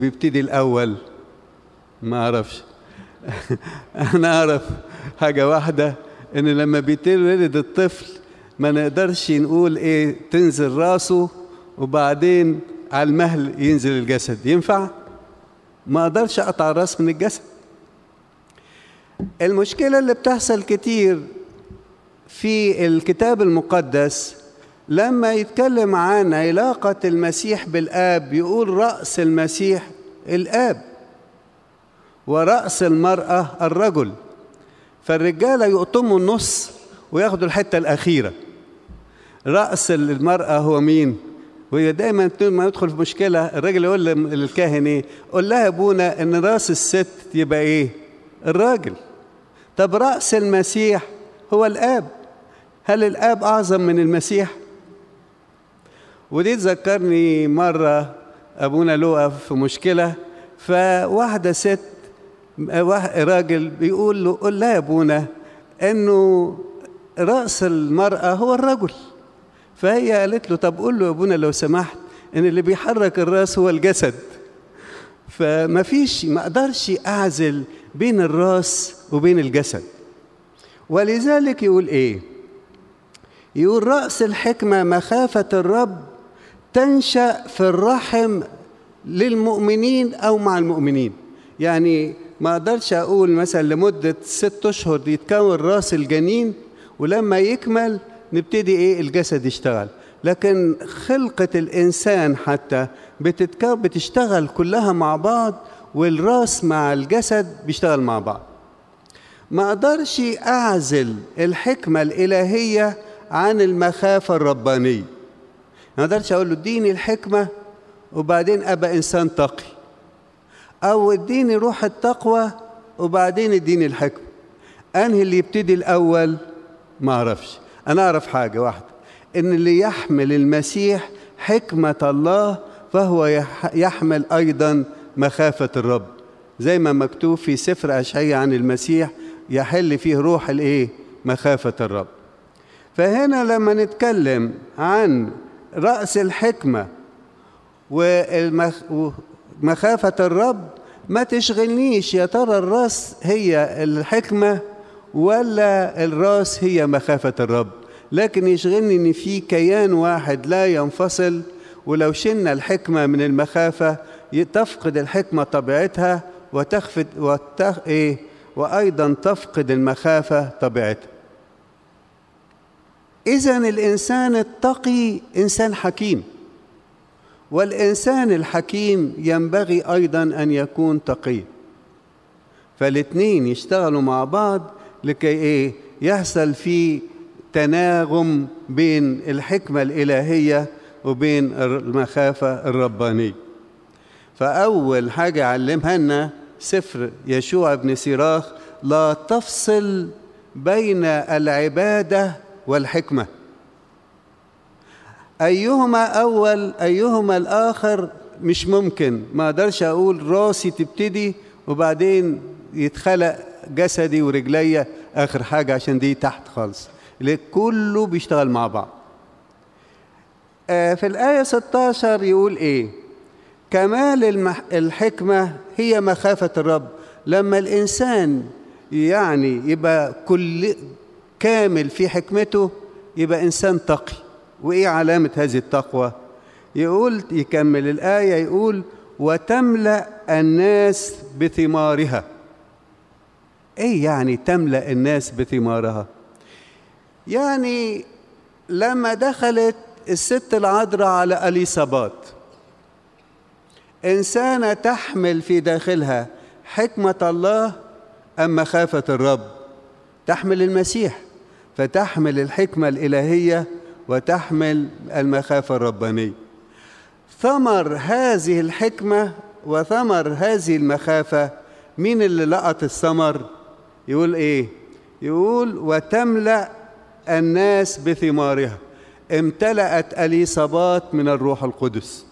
بيبتدي الأول ما أعرفش أنا أعرف حاجة واحدة إن لما بيتولد الطفل ما نقدرش نقول إيه تنزل راسه وبعدين على المهل ينزل الجسد ينفع؟ ما أقدرش أقطع الراس من الجسد المشكلة اللي بتحصل كتير في الكتاب المقدس لما يتكلم عن علاقة المسيح بالآب يقول رأس المسيح الآب ورأس المرأة الرجل فالرجالة يقطموا النص وياخدوا الحتة الأخيرة رأس المرأة هو مين؟ وهي دايما ما يدخل في مشكلة الراجل يقول للكاهن ايه؟ قول لها يا ابونا ان راس الست يبقى ايه؟ الراجل طب رأس المسيح هو الآب هل الآب أعظم من المسيح؟ ودي تذكرني مرة أبونا لقى في مشكلة فواحدة ست راجل بيقول له قول لها يا أبونا إنه رأس المرأة هو الرجل فهي قالت له طب قول له يا أبونا لو سمحت إن اللي بيحرك الرأس هو الجسد فما فيش ما أقدرش أعزل بين الراس وبين الجسد ولذلك يقول إيه يقول رأس الحكمة مخافة الرب تنشأ في الرحم للمؤمنين أو مع المؤمنين يعني ما أقدرش أقول مثلا لمدة ست أشهر يتكون راس الجنين ولما يكمل نبتدي إيه الجسد يشتغل لكن خلقة الإنسان حتى بتتكون بتشتغل كلها مع بعض والراس مع الجسد بيشتغل مع بعض ما أقدرش أعزل الحكمة الإلهية عن المخافة الربانية ما أقدرش أقول له اديني الحكمة وبعدين أبقى إنسان تقي أو اديني روح التقوى وبعدين اديني الحكمة أنهي اللي يبتدي الأول ما أعرفش أنا أعرف حاجة واحدة إن اللي يحمل المسيح حكمة الله فهو يحمل أيضا مخافة الرب زي ما مكتوب في سفر أشعية عن المسيح يحل فيه روح الإيه مخافة الرب فهنا لما نتكلم عن رأس الحكمة ومخافة الرب ما تشغلنيش يا ترى الراس هي الحكمة ولا الراس هي مخافة الرب لكن يشغلني ان في كيان واحد لا ينفصل ولو شلنا الحكمة من المخافة تفقد الحكمة طبيعتها وتخفت وتخ... إيه؟ وأيضا تفقد المخافة طبيعتها إذا الإنسان التقي إنسان حكيم والإنسان الحكيم ينبغي أيضا أن يكون تقي فالاثنين يشتغلوا مع بعض لكي إيه يحصل في تناغم بين الحكمة الإلهية وبين المخافة الربانية فأول حاجة علمها لنا سفر يشوع بن سيراخ لا تفصل بين العبادة والحكمة أيهما أول أيهما الآخر مش ممكن ما أقدرش أقول راسي تبتدي وبعدين يتخلق جسدي ورجليا آخر حاجة عشان دي تحت خالص كله بيشتغل مع بعض في الآية 16 يقول إيه كمال المح... الحكمة هي مخافة الرب لما الإنسان يعني يبقى كل كامل في حكمته يبقى إنسان تقي وإيه علامة هذه التقوى يقول يكمل الآية يقول وتملأ الناس بثمارها إيه يعني تملأ الناس بثمارها يعني لما دخلت الست العذراء على أليصابات إنسانة تحمل في داخلها حكمة الله أم مخافة الرب تحمل المسيح فتحمل الحكمة الإلهية وتحمل المخافة الربانية ثمر هذه الحكمة وثمر هذه المخافة مين اللي لقط الثمر يقول إيه يقول وتملأ الناس بثمارها امتلأت أليصابات من الروح القدس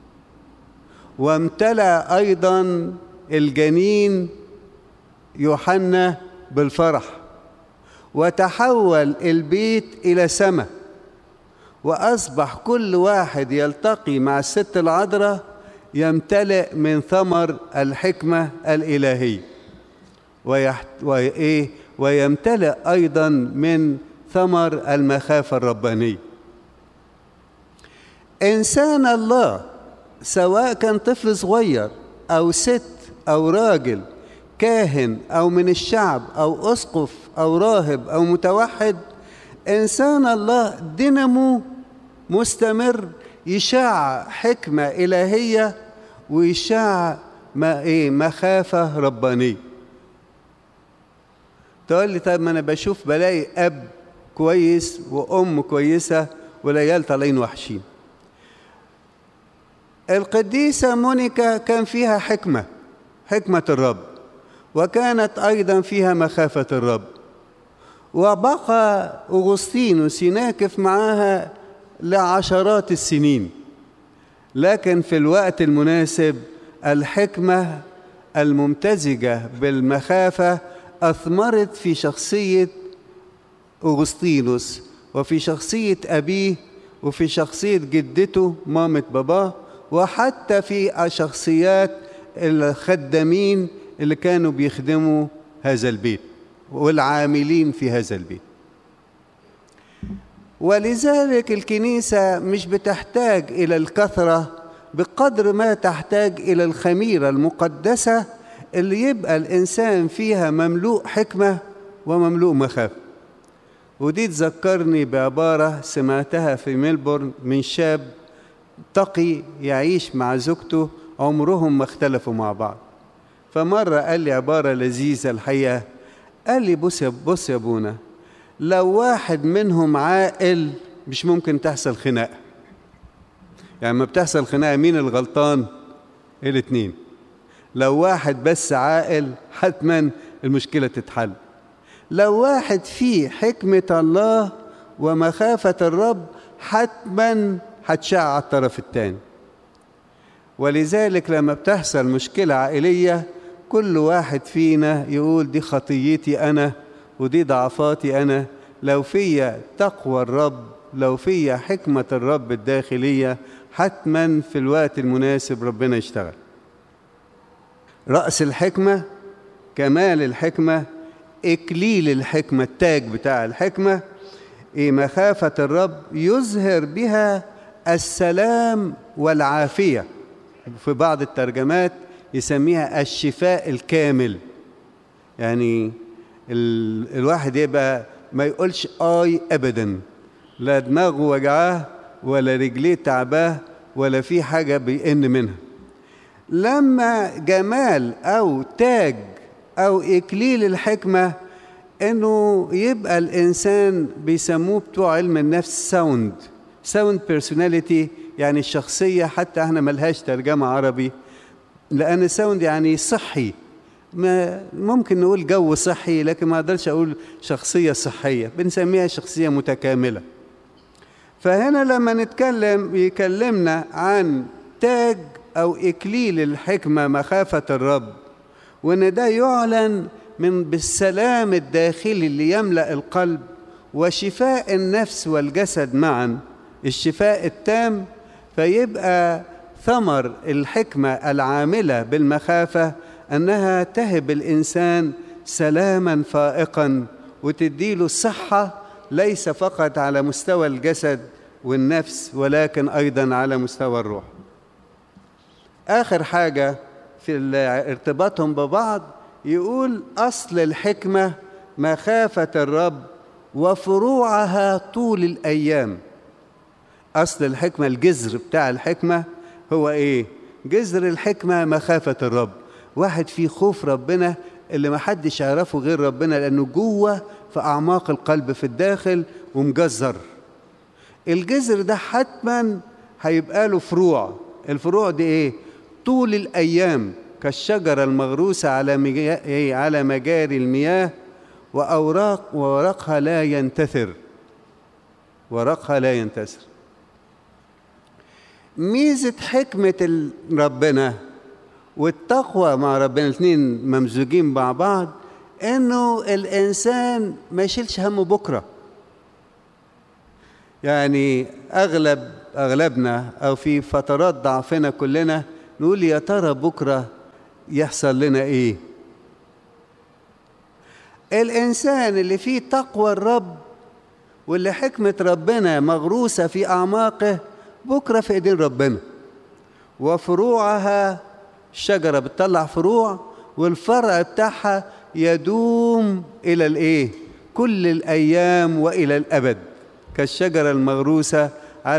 وامتلأ أيضا الجنين يوحنا بالفرح وتحول البيت إلى سماء وأصبح كل واحد يلتقي مع الست العذراء يمتلئ من ثمر الحكمة الإلهية ويحت... وإيه ويمتلئ أيضا من ثمر المخافة الربانية إنسان الله سواء كان طفل صغير أو ست أو راجل كاهن أو من الشعب أو أسقف أو راهب أو متوحد إنسان الله دينامو مستمر يشاع حكمة إلهية ويشاع ما إيه مخافة ربانية تقول لي طيب ما أنا بشوف بلاقي أب كويس وأم كويسة والعيال طالعين وحشين القديسة مونيكا كان فيها حكمة حكمة الرب وكانت أيضا فيها مخافة الرب وبقى أغسطينوس يناكف معاها لعشرات السنين لكن في الوقت المناسب الحكمة الممتزجة بالمخافة أثمرت في شخصية أغسطينوس وفي شخصية أبيه وفي شخصية جدته مامة باباه وحتى في شخصيات الخدامين اللي كانوا بيخدموا هذا البيت والعاملين في هذا البيت ولذلك الكنيسة مش بتحتاج إلى الكثرة بقدر ما تحتاج إلى الخميرة المقدسة اللي يبقى الإنسان فيها مملوء حكمة ومملوء مخافة ودي تذكرني بعبارة سمعتها في ميلبورن من شاب تقي يعيش مع زوجته عمرهم ما اختلفوا مع بعض فمرة قال لي عبارة لذيذة الحقيقة قال لي بص يا بص يا ابونا لو واحد منهم عاقل مش ممكن تحصل خناقة يعني ما بتحصل خناقة مين الغلطان الاتنين لو واحد بس عاقل حتما المشكلة تتحل لو واحد فيه حكمة الله ومخافة الرب حتما هتشاع على الطرف الثاني ولذلك لما بتحصل مشكلة عائلية كل واحد فينا يقول دي خطيتي أنا ودي ضعفاتي أنا لو فيا تقوى الرب لو فيا حكمة الرب الداخلية حتما في الوقت المناسب ربنا يشتغل رأس الحكمة كمال الحكمة إكليل الحكمة التاج بتاع الحكمة إيه مخافة الرب يظهر بها السلام والعافية في بعض الترجمات يسميها الشفاء الكامل يعني ال... الواحد يبقى ما يقولش آي أبدا لا دماغه وجعاه ولا رجليه تعباه ولا في حاجة بيئن منها لما جمال أو تاج أو إكليل الحكمة إنه يبقى الإنسان بيسموه بتوع علم النفس ساوند ساوند بيرسوناليتي يعني الشخصية حتى احنا ملهاش ترجمة عربي لأن ساوند يعني صحي ما ممكن نقول جو صحي لكن ما اقدرش اقول شخصيه صحيه بنسميها شخصيه متكامله فهنا لما نتكلم يكلمنا عن تاج او اكليل الحكمه مخافه الرب وان ده يعلن من بالسلام الداخلي اللي يملا القلب وشفاء النفس والجسد معا الشفاء التام فيبقى ثمر الحكمه العامله بالمخافه انها تهب الانسان سلاما فائقا وتديله الصحه ليس فقط على مستوى الجسد والنفس ولكن ايضا على مستوى الروح اخر حاجه في ارتباطهم ببعض يقول اصل الحكمه مخافه الرب وفروعها طول الايام اصل الحكمه الجذر بتاع الحكمه هو ايه جذر الحكمه مخافه الرب واحد فيه خوف ربنا اللي ما حدش يعرفه غير ربنا لانه جوه في اعماق القلب في الداخل ومجزر الجذر ده حتما هيبقى له فروع الفروع دي ايه طول الايام كالشجره المغروسه على مجا... على مجاري المياه واوراق وورقها لا ينتثر ورقها لا ينتثر ميزه حكمه ربنا والتقوى مع ربنا الاثنين ممزوجين مع بعض انه الانسان ما يشيلش همه بكره يعني اغلب اغلبنا او في فترات ضعفنا كلنا نقول يا ترى بكرة يحصل لنا إيه الإنسان اللي فيه تقوى الرب واللي حكمة ربنا مغروسة في أعماقه بكرة في إيدين ربنا وفروعها الشجرة بتطلع فروع والفرع بتاعها يدوم إلى الإيه؟ كل الأيام وإلى الأبد كالشجرة المغروسة